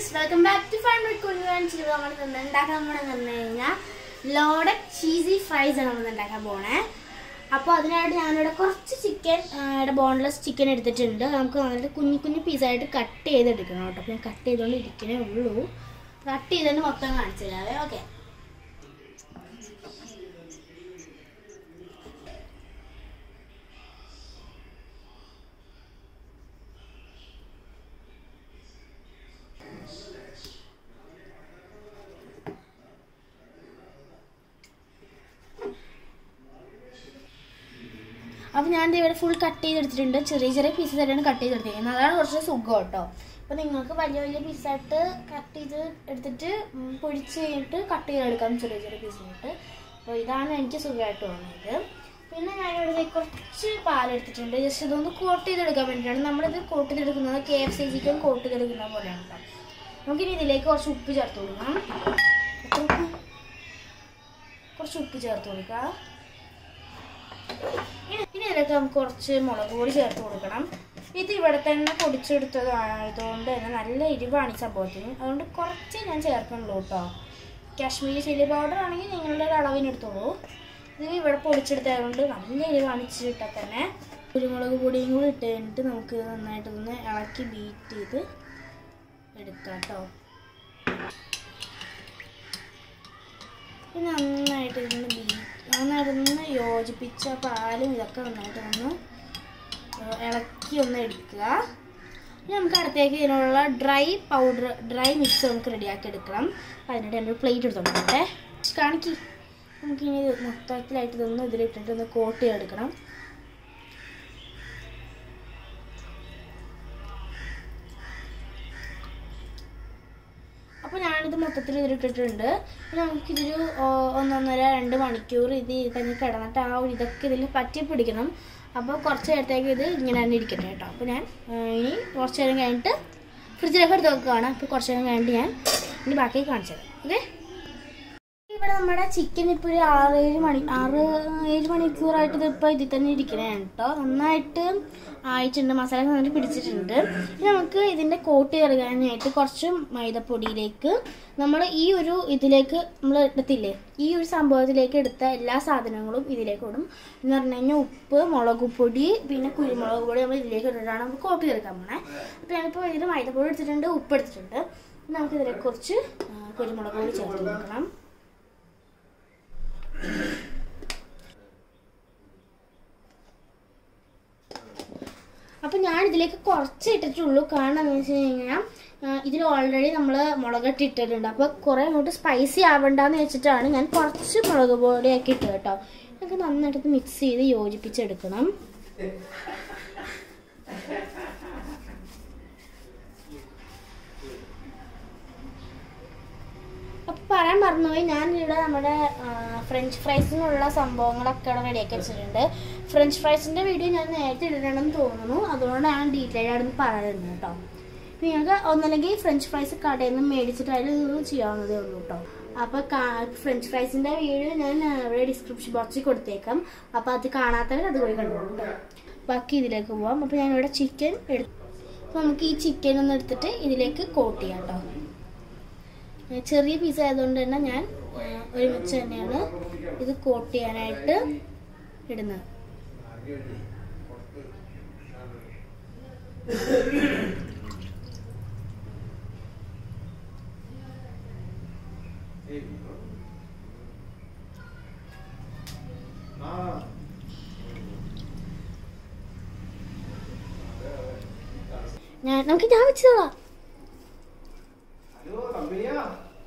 Friends welcome back to fun with കുഞ്ഞുവാൻസ് നമ്മൾ ഇന്ന് ഉണ്ടാക്കാൻ പോണെന്ന് പറഞ്ഞു കഴിഞ്ഞാൽ ലോഡഡ് ചീസി ഫ്രൈസ് ആണ് നമ്മൾ ഉണ്ടാക്കാൻ പോണേ അപ്പോൾ അതിനായിട്ട് ഞാനിവിടെ കുറച്ച് ചിക്കൻ ഇവിടെ ബോൺലെസ് ചിക്കൻ എടുത്തിട്ടുണ്ട് നമുക്ക് നന്നായിട്ട് കുഞ്ഞു കുഞ്ഞു പീസായിട്ട് കട്ട് ചെയ്തെടുക്കണം കേട്ടോ അപ്പോൾ ഞാൻ കട്ട് ചെയ്തുകൊണ്ട് ഇരിക്കണേ ഉള്ളൂ കട്ട് ചെയ്തിട്ട് മൊത്തം കാണിച്ചു തരാവേ ഓക്കെ അപ്പോൾ ഞാൻ ദേ ഇവിടെ ഫുൾ കട്ട് ചെയ്തെടുത്തിട്ടുണ്ട് ചെറിയ ചെറിയ പീസസ് ആയിട്ടാണ് കട്ട് ചെയ്തെടുത്തിരിക്കുന്നത് അതാണ് കുറച്ച് സുഖം കേട്ടോ അപ്പോൾ നിങ്ങൾക്ക് വലിയ വലിയ പീസായിട്ട് കട്ട് ചെയ്ത് എടുത്തിട്ട് ഉം, പൊടിച്ച് കഴിഞ്ഞിട്ട് കട്ട് ചെയ്തെടുക്കാം ചെറിയ ചെറിയ പീസായിട്ട് അപ്പോൾ ഇതാണ് എനിക്ക് സുഖമായിട്ട് തോന്നിയത് പിന്നെ ഞാനിവിടെ ദേ കുറച്ച് പാലെടുത്തിട്ടുണ്ട് ജസ്റ്റ് ഇതൊന്ന് കോട്ട് ചെയ്തെടുക്കാൻ വേണ്ടിയിട്ടാണ് നമ്മളിത് കോട്ട് ചെയ്തെടുക്കുന്നത് K F C chicken coat ചെയ്തെടുക്കുന്ന പോലെയാണ് കേട്ടോ നമുക്കിനി ഇതിലേക്ക് കുറച്ച് ഉപ്പ് ചേർത്ത് കൊടുക്കണം എത്ര ഉപ്പ്? കുറച്ച് ഉപ്പ് ചേർത്ത് കൊടുക്കാം ഇനി ഇനി ഇതിലേക്ക് നമുക്ക് കുറച്ച് മുളക് പൊടി ചേർത്ത് കൊടുക്കണം ഇത് ഇവിടെ തന്നെ പൊടിച്ചെടുത്തതായതുകൊണ്ട് തന്നെ നല്ല എരിവാണ് ഈ സംഭവത്തിന് അതുകൊണ്ട് കുറച്ച് ഞാൻ ചേർക്കണുള്ളൂ കേട്ടോ കാശ്മീരി ചില്ലി പൗഡർ ആണെങ്കിൽ നിങ്ങളുടെ ഒരു അളവിന് എടുത്തോളൂ ഇത് ഇവിടെ പൊടിച്ചെടുത്തതുകൊണ്ട് നല്ല എരിവാണ് ഇച്ചിരി ഇട്ടാൽ തന്നെ കുരുമുളക് പൊടിയും കൂടി ഇട്ട് കഴിഞ്ഞിട്ട് നമുക്ക് ഇത് നന്നായിട്ടൊന്ന് ഇളക്കി ബീറ്റ് ചെയ്ത് എടുക്കാം കേട്ടോ പിന്നെ നന്നായിട്ട് ഇതൊന്ന് ബീ നന്നായിട്ടൊന്ന് യോജിപ്പിച്ച പാലും ഇതൊക്കെ നന്നായിട്ട് ഒന്ന് ഇളക്കി ഒന്ന് എടുക്കുക ഇനി നമുക്ക് അടുത്തേക്ക് ഇതിനുള്ള ഡ്രൈ പൗഡർ ഡ്രൈ മിക്സ് നമുക്ക് റെഡിയാക്കി എടുക്കണം അതിനായിട്ട് എൻ്റെ പ്ലേറ്റ് എടുത്തോട്ടെ കാണിക്കി നമുക്കിനി ഇത് മൊത്തത്തിലായിട്ട് ഇതൊന്ന് ഇതിലിട്ടിട്ട് ഒന്ന് കോട്ട് ചെയ്തെടുക്കണം അപ്പോൾ ഞാനിത് മൊത്തത്തിൽ ഇതിലിട്ടിട്ടുണ്ട് പിന്നെ നമുക്കിതൊരു ആ, ഒന്നൊന്നര രണ്ട് മണിക്കൂർ ഇത് തന്നെ കിടന്നിട്ട് ആ ഒരു ഇതൊക്കെ ഇതിൽ പറ്റി പിടിക്കണം അപ്പോൾ കുറച്ച് നേരത്തേക്ക് ഇത് ഇങ്ങനെ തന്നെ ഇരിക്കട്ടെ കേട്ടോ അപ്പോൾ ഞാൻ ആ, ഇനി കുറച്ച് നേരം കഴിഞ്ഞിട്ട് ഫ്രിഡ്ജിലൊക്കെ എടുത്ത് വെക്കുകയാണ് അപ്പോൾ കുറച്ച് നേരം കഴിഞ്ഞിട്ട് ഞാൻ ഇനി ബാക്കി കാണിച്ചു തരാം ഓക്കെ ഇവിടെ നമ്മുടെ ചിക്കൻ ഇപ്പോൾ ഒരു ആറ് ഏഴ് മണി ആറ് ഏഴ് മണിക്കൂറായിട്ട് ഇതിപ്പോൾ ഇതിൽ തന്നെ ഇരിക്കണേ കേട്ടോ നന്നായിട്ട് ആയിട്ടുണ്ട് മസാല നന്നായിട്ട് പിടിച്ചിട്ടുണ്ട് ഇനി നമുക്ക് ഇതിൻ്റെ കോട്ട് ചേർക്കാനായിട്ട് കുറച്ച് മൈദപ്പൊടിയിലേക്ക് നമ്മൾ ഈ ഒരു ഇതിലേക്ക് നമ്മൾ എടുത്തില്ലേ ഈ ഒരു സംഭവത്തിലേക്ക് എടുത്ത എല്ലാ സാധനങ്ങളും ഇതിലേക്ക് ഇടും എന്ന് പറഞ്ഞു കഴിഞ്ഞാൽ ഉപ്പ് മുളക് പൊടി പിന്നെ കുരുമുളക് പൊടി നമ്മൾ ഇതിലേക്ക് ഇട്ടിട്ടാണ് നമുക്ക് കോട്ട് ചേർക്കാൻ പോണേ അപ്പോൾ ഞാനിപ്പോൾ ഇതിൽ മൈദപ്പൊടി എടുത്തിട്ടുണ്ട് ഉപ്പ് എടുത്തിട്ടുണ്ട് ഇനി നമുക്ക് ഇതിലേക്ക് കുറച്ച് ആ, കുരുമുളക് പൊടി ചേർത്ത് കൊടുക്കണം അപ്പം ഞാൻ ഇതിലേക്ക് കുറച്ച് ഇട്ടിട്ടുള്ളൂ കാരണം എന്ന് വെച്ച് കഴിഞ്ഞാൽ ഇതിൽ ഓൾറെഡി നമ്മൾ മുളകിട്ട് ഇട്ടിട്ടുണ്ട് അപ്പോൾ കുറേ അങ്ങോട്ട് സ്പൈസി ആവണ്ടെന്ന് വെച്ചിട്ടാണ് ഞാൻ കുറച്ച് മുളക് പൊടിയാക്കി ഇട്ടത് കേട്ടോ നമുക്ക് നന്നായിട്ട് മിക്സ് ചെയ്ത് യോജിപ്പിച്ചെടുക്കണം അപ്പൊ പറയാൻ മറന്നുപോയി ഞാൻ ഇവിടെ നമ്മുടെ ആ, ഫ്രഞ്ച് ഫ്രൈസിനുള്ള സംഭവങ്ങളൊക്കെ ഇവിടെ റെഡിയാക്കി വെച്ചിട്ടുണ്ട് ഫ്രഞ്ച് ഫ്രൈസിന്റെ വീഡിയോ ഞാൻ നേരത്തെ ഇടണമെന്ന് തോന്നുന്നു അതുകൊണ്ട് ഞാൻ ഡീറ്റെയിൽ ആയിട്ട് പറയുന്നത് കേട്ടോ ഇപ്പൊ നിങ്ങൾക്ക് ഒന്നല്ലെങ്കിൽ ഫ്രഞ്ച് ഫ്രൈസ് കടയിൽ നിന്ന് മേടിച്ചിട്ട് അതിൽ ഇത് ചെയ്യാവുന്നതേ ഉള്ളൂ കേട്ടോ അപ്പൊ ഫ്രഞ്ച് ഫ്രൈസിന്റെ വീഡിയോ ഞാൻ ആ, ഇവിടെ ഡിസ്ക്രിപ്ഷൻ ബോക്സിൽ കൊടുത്തേക്കാം അപ്പൊ അത് കാണാത്തവർ അത് പോയി കണ്ടോളൂ കേട്ടോ ബാക്കി ഇതിലേക്ക് പോവാം അപ്പൊ ഞാൻ ഇവിടെ ചിക്കൻ എടുത്തു അപ്പൊ നമുക്ക് ഈ ചിക്കൻ ഒന്ന് എടുത്തിട്ട് ഇതിലേക്ക് കോട്ട് ചെയ്യാം കേട്ടോ ഏ, ചെറിയ പീസ് ആയതുകൊണ്ട് തന്നെ ഞാൻ ഏ, ഒരുമിച്ച് തന്നെയാണ് ഇത് കോട്ട് ചെയ്യാനായിട്ട് ഇടുന്നത് ഞാൻ നമുക്ക് ഞാൻ വെച്ചതാ ഹലോ കമ്പനിയാ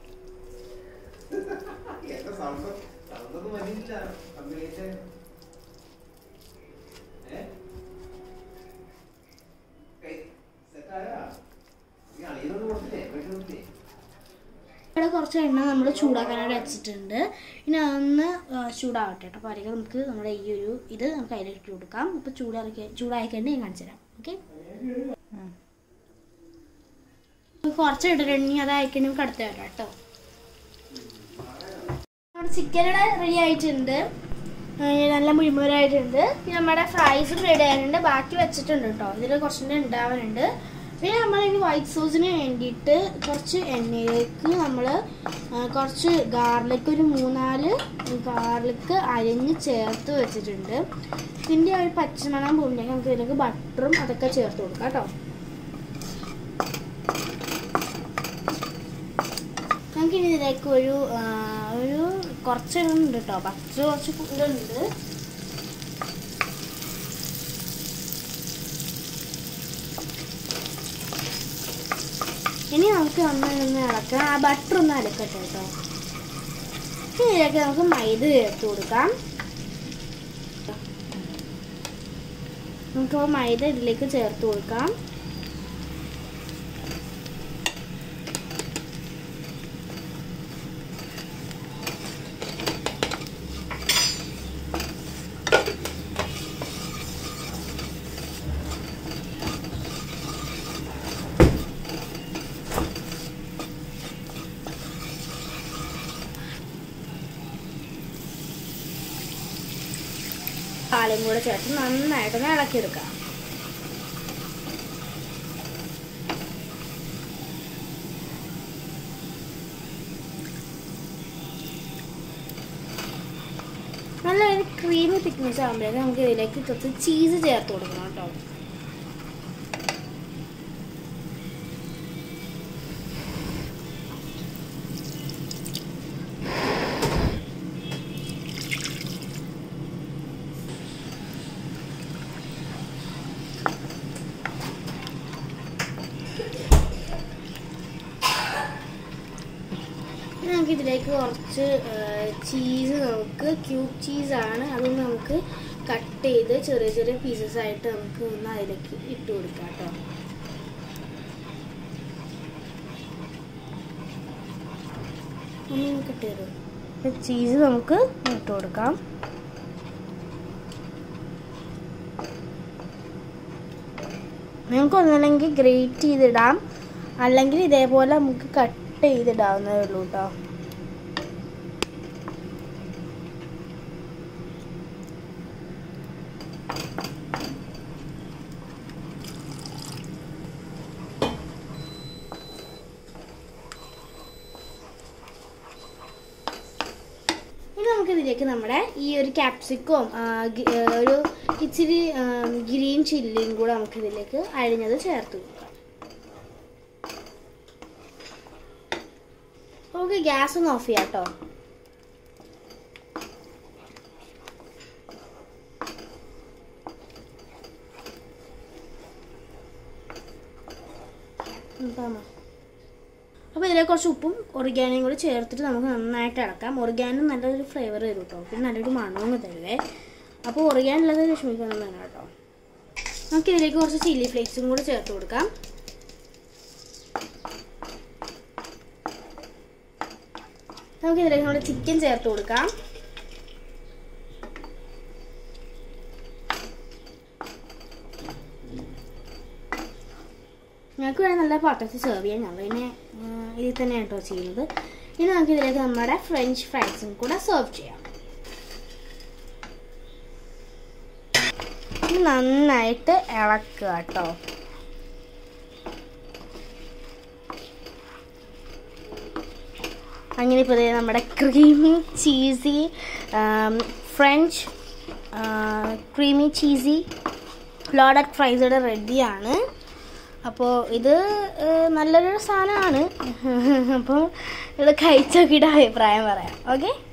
എന്താ സൗണ്ട് സൗണ്ടൊന്നും വരുന്നില്ല കമ്പനിയുടെ ഏ സെറ്റായാ നീ അളിയനൊന്നും കൊടുത്തില്ലേ വീട്ടിൽ കൊടുത്തില്ലേ ഇവിടെ കുറച്ച് എണ്ണ നമ്മൾ ചൂടാക്കാനായിട്ട് വെച്ചിട്ടുണ്ട് ഇനി അതൊന്ന് ആ, ചൂടാവട്ടെ കേട്ടോ അപ്പോൾ അതിലേക്ക് നമുക്ക് നമ്മുടെ ഈ ഒരു ഇത് നമുക്ക് അതിലേക്ക് ഇട്ട് കൊടുക്കാം അപ്പോൾ ചൂടാക്കി ചൂടായി കഴിഞ്ഞ് ഞാൻ കാണിച്ചു തരാം ഓക്കെ കുറച്ച് ഇട്ടിട്ടുണ്ടെങ്കിൽ അത് അയക്കണേ നമുക്ക് അടുത്ത് വരാം കേട്ടോ നമ്മുടെ ചിക്കൻ ഇവിടെ റെഡി ആയിട്ടുണ്ട് ആ, നല്ല മുഴുമുരായിട്ടുണ്ട് പിന്നെ നമ്മുടെ ഫ്രൈസും റെഡി ആയിട്ടുണ്ട് ബാക്കി വെച്ചിട്ടുണ്ട് കേട്ടോ ഇതിൽ കുറച്ചുകൂടെ ഉണ്ടാവാനുണ്ട് പിന്നെ നമ്മൾ ഈ വൈറ്റ് സോസിന് വേണ്ടിയിട്ട് കുറച്ച് എണ്ണയിലേക്ക് നമ്മൾ കുറച്ച് ഗാർലിക് ഒരു മൂന്നാല് ഗാർലിക് അരിഞ്ഞ് ചേർത്ത് വെച്ചിട്ടുണ്ട് ഇതിൻ്റെ ആ ഒരു പച്ചമണം പോകുമ്പോഴേക്കും നമുക്ക് ഇതിലേക്ക് ബട്ടറും അതൊക്കെ ചേർത്ത് കൊടുക്കാം കേട്ടോ നമുക്കിനി ഇതിലേക്ക് ഒരു ആ, ഒരു കുറച്ച് ഇടുന്നുണ്ട് കേട്ടോ പച്ച കുറച്ച് ഇടുന്നുണ്ട് ഇനി നമുക്ക് നന്നായി ഒന്ന് ഇളക്കാം ആ ബട്ടർ ഒന്ന് അലക്കട്ടെ കേട്ടോ ഇനി ഇതിലേക്ക് നമുക്ക് മൈദ ചേർത്ത് കൊടുക്കാം നമുക്ക് മൈദ ഇതിലേക്ക് ചേർത്ത് കൊടുക്കാം പാലും കൂടെ ചേർത്ത് നന്നായിട്ടൊന്ന് ഇളക്കിയെടുക്കാം നല്ല ഒരു ക്രീമി തിക്നെസ് ആകുമ്പോഴേക്കും നമുക്ക് ഇതിലേക്ക് കുറച്ച് ചീസ് ചേർത്ത് കൊടുക്കണം കേട്ടോ ഇനി നമുക്ക് ഇതിലേക്ക് കുറച്ച് ചീസ് നമുക്ക് ക്യൂബ് ചീസാണ് അതൊന്ന് നമുക്ക് കട്ട് ചെയ്ത് ചെറിയ ചെറിയ പീസസ് ആയിട്ട് നമുക്ക് ഒന്ന് അതിലേക്ക് ഇട്ട് കൊടുക്കാം കേട്ടോ ഒന്ന് കട്ട് ചെയ്ത് ചീസ് നമുക്ക് ഇട്ട് കൊടുക്കാം നിങ്ങൾക്ക് ഒന്നല്ലെങ്കിൽ ഗ്രേറ്റ് ചെയ്തിടാം അല്ലെങ്കിൽ ഇതേപോലെ നമുക്ക് കട്ട് ചെയ്തിടാവുന്നതേ ഉള്ളൂ കേട്ടോ ഇനി നമുക്ക് ഇതിലേക്ക് നമ്മുടെ ഈ ഒരു ക്യാപ്സിക്കവും ഒരു ഇച്ചിരി ഗ്രീൻ ചില്ലിയും കൂടെ നമുക്ക് ഇതിലേക്ക് അരിഞ്ഞത് ചേർത്ത് കൊടുക്കാം നമുക്ക് ഗ്യാസ് ഒന്ന് ഓഫ് ചെയ്യാം കേട്ടോ അപ്പോൾ ഇതിലേക്ക് കുറച്ച് ഉപ്പും ഒറിഗാനയും കൂടി ചേർത്തിട്ട് നമുക്ക് നന്നായിട്ട് ഇളക്കാം ഒറിഗാനും നല്ലൊരു ഫ്ലേവർ തരും കേട്ടോ പിന്നെ നല്ലൊരു മണവും തരുവേ അപ്പോൾ ഒറിഗാൻ ഉള്ളത് വിഷമിക്കൊന്നും വേണം കേട്ടോ നമുക്ക് ഇതിലേക്ക് കുറച്ച് ചില്ലി ഫ്ലേക്സും കൂടി ചേർത്ത് കൊടുക്കാം നമുക്ക് ഇതിലേക്ക് നമ്മുടെ ചിക്കൻ ചേർത്ത് കൊടുക്കാം ഞങ്ങൾക്ക് വേണം നല്ല പാത്രത്തിൽ സെർവ് ചെയ്യാൻ ഞങ്ങൾ പിന്നെ ഇതിൽ തന്നെ കേട്ടോ ചെയ്യുന്നത് ഇനി നമുക്ക് ഇതിലേക്ക് നമ്മുടെ ഫ്രഞ്ച് ഫ്രൈസും കൂടെ സെർവ് ചെയ്യാം ഇനി നന്നായിട്ട് ഇളക്കുക കേട്ടോ അങ്ങനെ ഇപ്പോൾ ദേ നമ്മുടെ creamy cheesy French creamy cheesy loaded fries ഇവിടെ റെഡിയാണ് അപ്പോൾ ഇത് ഏഹ്, നല്ലൊരു സാധനമാണ് അപ്പോൾ ഇത് കഴിച്ചോക്കിയിട്ട് അഭിപ്രായം പറയാം ഓക്കെ